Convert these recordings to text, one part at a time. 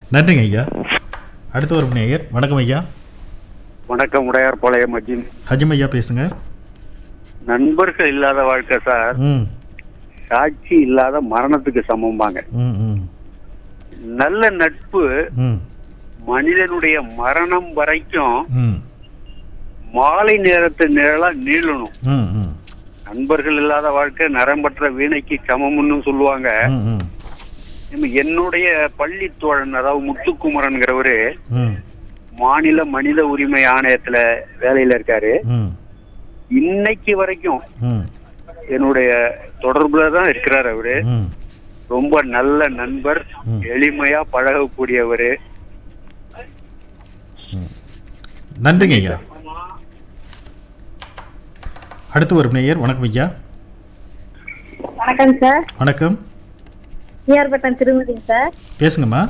நன்றிங்க ஐயா அடுத்து வரும் நேயர் வணக்கம் ஐயா வணக்கம் உடையார் பாளையம் அஜிம் ஹஜிம் ஐயா பேசுங்க நண்பர்கள் இல்லாத வாழ்க்கை சார் ம் சாட்சி இல்லாத மரணத்துக்கு சமம்பாங்க ம் ம் நல்ல நட்பு ம் மனிதனுடைய மரணம் வரைக்கும் ம் மாலை நேரத்து நிழலா நீளணும் ம் ம் நண்பர்கள் இல்லாத வாழ்க்கை நரம்பற்ற வீணைக்கு சமம்னு சொல்லுவாங்க ம் ம் நம்ம என்னுடைய பள்ளி தோழன் அதாவது முத்துக்குமரன்கிறவரு ம் மாநில மனித உரிமை ஆணையத்துல வேலையில இருக்காரு ம் இன்னைக்கு வரைக்கும் ம் என்னுடைய தொடர்புல தான் இருக்கிறார் அவரு ம் ரொம்ப நல்ல நண்பர் ம். எளிமையா பழகக்கூடியவரு நன்றிங்க ஐயா அடுத்து வரும் நேயர் வணக்கம் ஐயா வணக்கம் சார் வணக்கம் ஏஆர்பட்டம் திருமதிங்க சார் பேசுங்கம்மா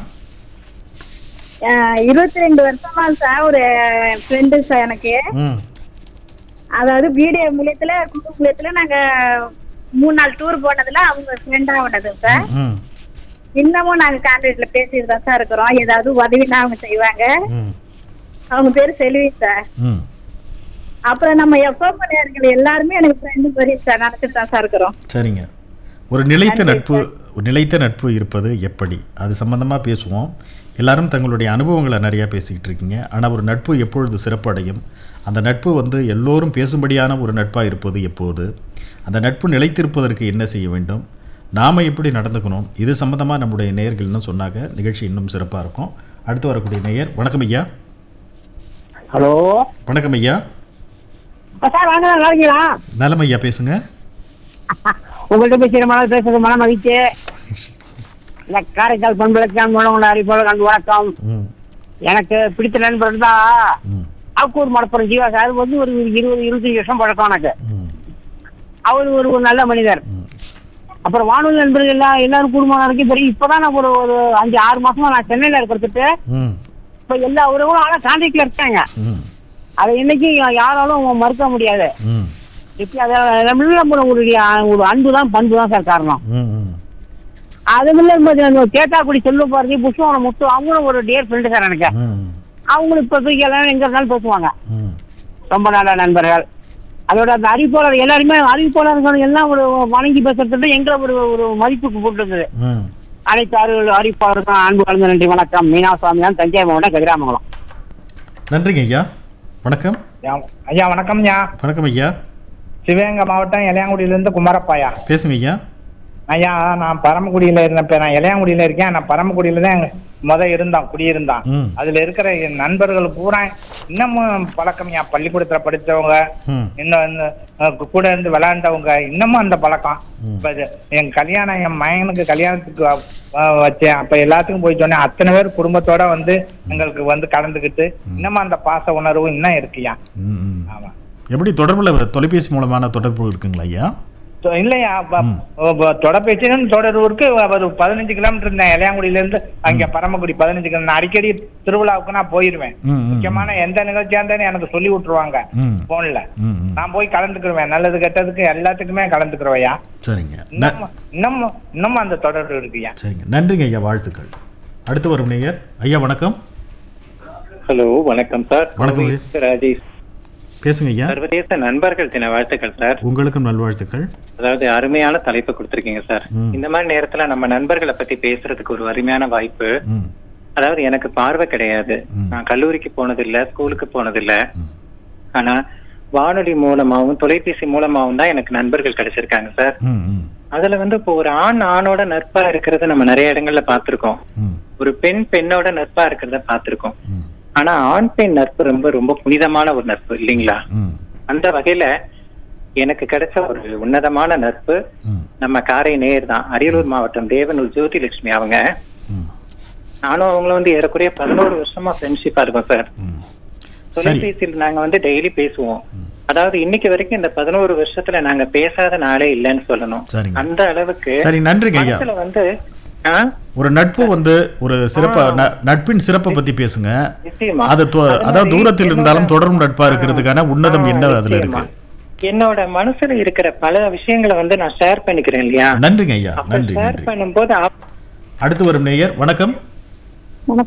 இருபத்தி ரெண்டு வருஷமா சார் ஒரு ஃப்ரெண்டு சார் எனக்கு ம் அதாவது வீடியோ மூலியத்துல குடும்ப மூலியத்துல நாங்க மூணு நாள் டூர் போனதுல அவங்க ஃப்ரெண்டா ஆனது சார் ம் இன்னமும் நாங்க கான்டாக்ட்ல பேசிட்டு தான் சார் இருக்கிறோம் ஏதாவது உதவினா அவங்க செய்வாங்க ம் அவங்க பேரு செல்வி சார் ம் அப்புறம் நம்ம எஃப்எம் நேர்கள் எல்லாருமே எனக்கு ஃப்ரெண்டு தெரியும் சார் நினைச்சிட்டு தான் சார் இருக்கிறோம் சரிங்க ஒரு நிலைத்த நன்றி நட்பு ஒரு நிலைத்த நட்பு இருப்பது எப்படி அது சம்பந்தமாக பேசுவோம் எல்லாரும் தங்களுடைய அனுபவங்களை நிறையா பேசிக்கிட்டு இருக்கீங்க ஆனால் ஒரு நட்பு எப்பொழுது சிறப்படையும் அந்த நட்பு வந்து எல்லோரும் பேசும்படியான ஒரு நட்பாக இருப்பது எப்போது அந்த நட்பு நிலைத்திருப்பதற்கு என்ன செய்ய வேண்டும் நாம் எப்படி நடந்துக்கணும் இது சம்பந்தமாக நம்முடைய நேயர்கள் இன்னும் சொன்னாங்க நிகழ்ச்சி இன்னும் சிறப்பாக இருக்கும் அடுத்து வரக்கூடிய நேயர் வணக்கம் ஐயா ஹலோ வணக்கம் ஐயா சார் வாங்க நல்லா இருக்கீங்களா நலம் ஐயா பேசுங்க உங்கள்கிட்ட பேசி ரொம்ப நாள் பேசுறது மன மகிழ்ச்சி இந்த காரைக்கால் பண்புலக்கான் மூலங்கள அறிவிப்பாளர் கண்டு வணக்கம் ம் எனக்கு பிடித்த நண்பர் தான் ம் ஆக்கூர் மலப்புரம் ஜீவா சார் அது வந்து ஒரு இருபது இருபத்தஞ்சு வருஷம் பழக்கம் எனக்கு ம் அவர் ஒரு ஒரு நல்ல மனிதர் ம் அப்புறம் வானொலி நண்பர்கள் எல்லா எல்லாரும் குடும்பம் வரைக்கும் தெரியும் இப்பதான் நான் ஒரு ஒரு அஞ்சு ஆறு மாசமா நான் சென்னையில இருக்கிறதுட்டு ம் இப்ப எல்லா உறவுகளும் ஆனா கான்டாக்ட்ல இருக்காங்க ம் அதை இன்னைக்கு யாராலும் மறுக்க முடியாது ம் இப்ப அதை நம்மளுடைய ஒரு அன்பு தான் பண்பு தான் சார் காரணம் ம் ம் அது இல்லை கேட்டாக்குடி செல்வ பாரதி புஷ்பவன முத்து அவங்களும் ஒரு டியர் ஃப்ரெண்டு சார் எனக்கு ம் அவங்களும் இப்ப தூக்கி எல்லாரும் எங்க இருந்தாலும் பேசுவாங்க ம் ரொம்ப நல்ல நண்பர்கள் அதோட அந்த அறிவிப்பாளர் எல்லாருமே அறிவிப்பாளர்கள் எல்லாம் ஒரு வணங்கி பேசுறது எங்களை ஒரு ஒரு மதிப்புக்கு போட்டுருந்தது ம் அனைத்து அறிவு அறிவிப்பாளருக்கும் அன்பு கலந்த நன்றி வணக்கம் மீனா சுவாமியான் தஞ்சை மாவட்டம் கதிராமங்கலம் நன்றிங்க ஐயா வணக்கம் ஐயா வணக்கம் ஐயா வணக்கம் ஐயா சிவகங்கை மாவட்டம் இளையாங்குடியிலேருந்து குமாரப்பாயா பேசுங்க ஐயா ஐயா நான் பரமக்குடியில இருந்தேன் இப்ப நான் இளையாங்குடியில இருக்கேன் நான் பரமக்குடியில தான் முத இருந்தோம் குடியிருந்தோம் ம் அதுல இருக்கிற என் நண்பர்கள் பூரா இன்னமும் பழக்கம் ஐயா பள்ளிக்கூடத்துல படிச்சவங்க ம் இன்னும் இந்த, அஹ், கூட இருந்து விளையாண்டவங்க இன்னமும் அந்த பழக்கம் ம். இப்ப இது என் கல்யாணம் என் மகனுக்கு கல்யாணத்துக்கு அஹ், வச்சேன் அப்ப எல்லாத்துக்கும் போய் சொன்னேன் அத்தனை பேர் குடும்பத்தோட வந்து எங்களுக்கு வந்து கலந்துக்கிட்டு இன்னமும் அந்த பாச உணர்வு இன்னும் இருக்குயா ம் ம் ஆமா எப்படி தொடர்பில் தொலைபேசி மூலமான தொடர்பு இருக்குங்களா ஐயா தொ- இல்லையா ப- ம். ப- தொடர்பேச்சின்னு தொடர்பூருக்கு ஒரு பதினஞ்சு கிலோமீட்டர் இருந்தேன் இளையாங்குடியில இருந்து அங்க பரமக்குடி பதினஞ்சு கிலோ நான் அடிக்கடி திருவிழாவுக்கு நான் போயிருவேன் ம் ம் முக்கியமான எந்த நிகழ்ச்சியா இருந்தாலும் எனக்கு சொல்லி விட்டுருவாங்க ம் போன்ல ம் ம் நான் போய் கலந்துக்கிருவேன் நல்லது கெட்டதுக்கு எல்லாத்துக்குமே கலந்துக்கிறவையா சரிங்க ந- இன்னும் இன்னும் இன்னும் அந்த தொடர்பு இருக்குயா சரிங்க நன்றிங்க ஐயா வாழ்த்துக்கள் அடுத்து வரும் நேயர் ஐயா வணக்கம் ஹலோ வணக்கம் சார் வணக்கம். கோவை ராஜேஷ் பேசுங்க ஐயா சர்வதேச நண்பர்கள் தின வாழ்த்துக்கள் சார் உங்களுக்கும் நல்வாழ்த்துக்கள் அதாவது அருமையான தலைப்பு கொடுத்திருக்கீங்க சார் ம். இந்த மாதிரி நேரத்துல நம்ம நண்பர்களை பத்தி பேசுறதுக்கு ஒரு அருமையான வாய்ப்பு ம் அதாவது எனக்கு பார்வை கிடையாது ம். நான் கல்லூரிக்கு போனதில்ல ஸ்கூலுக்கு போனதில்ல ம் ஆனா வானொலி மூலமாவும் தொலைபேசி மூலமாவும் தான் எனக்கு நண்பர்கள் கிடைச்சிருக்காங்க சார் ம் ம் அதுல வந்து இப்போ ஒரு ஆண் ஆணோட நட்பா இருக்கிறத நம்ம நிறைய இடங்கள்ல பார்த்திருக்கோம் ம் ஒரு பெண் பெண்ணோட நட்பா இருக்கிறத பார்த்திருக்கோம் ம் ஆனா ஆண் பெண் நட்பு ரொம்ப ரொம்ப புனிதமான ஒரு நட்பு இல்லைங்களா ம் அந்த வகையில எனக்கு கிடைச்ச ஒரு உன்னதமான நட்பு ம் நம்ம காரை நேர் தான் அரியலூர் மாவட்டம் தேவனூர் ஜோதி லட்சுமி அவங்க ம் நானும் அவங்களும் வந்து ஏறக்குறைய பதினோரு வருஷமா ஃப்ரெண்ட்ஷிப்பா இருக்கோம் சார் ம் சரி தொலைபேசியில் நாங்க வந்து டெய்லி பேசுவோம் அதாவது இன்னைக்கு வரைக்கும் இந்த பதினோரு வருஷத்துல நாங்க பேசாத நாளே இல்லைன்னு சொல்லணும் சரிங்க. அந்த அளவுக்கு சரி நன்றிங்க ஐயா மனசுல வந்து ஆ, ஒரு நட்பு வந்து ஒரு சிறப்பா ந- நட்பின் சிறப்பை பத்தி பேசுங்க நிச்சயமா அது தொ- அது அதாவது மாதிரி தூரத்தில் இருந்தாலும் என்னோட- தொடரும் நட்பா இருக்கிறதுக்கான உன்னதம் ஆ, என்ன அதுல நிச்சயமா. இருக்கு என்னோட மனசுல இருக்கிற பல விஷயங்களை வந்து நான் ஷேர் பண்ணிக்கிறேன் இல்லையா நன்றிங்க ஐயா அப்ப நன்றி ஷேர் நன்றி பண்ணும்போது அப்- அடுத்து வரும் நேயர் வணக்கம்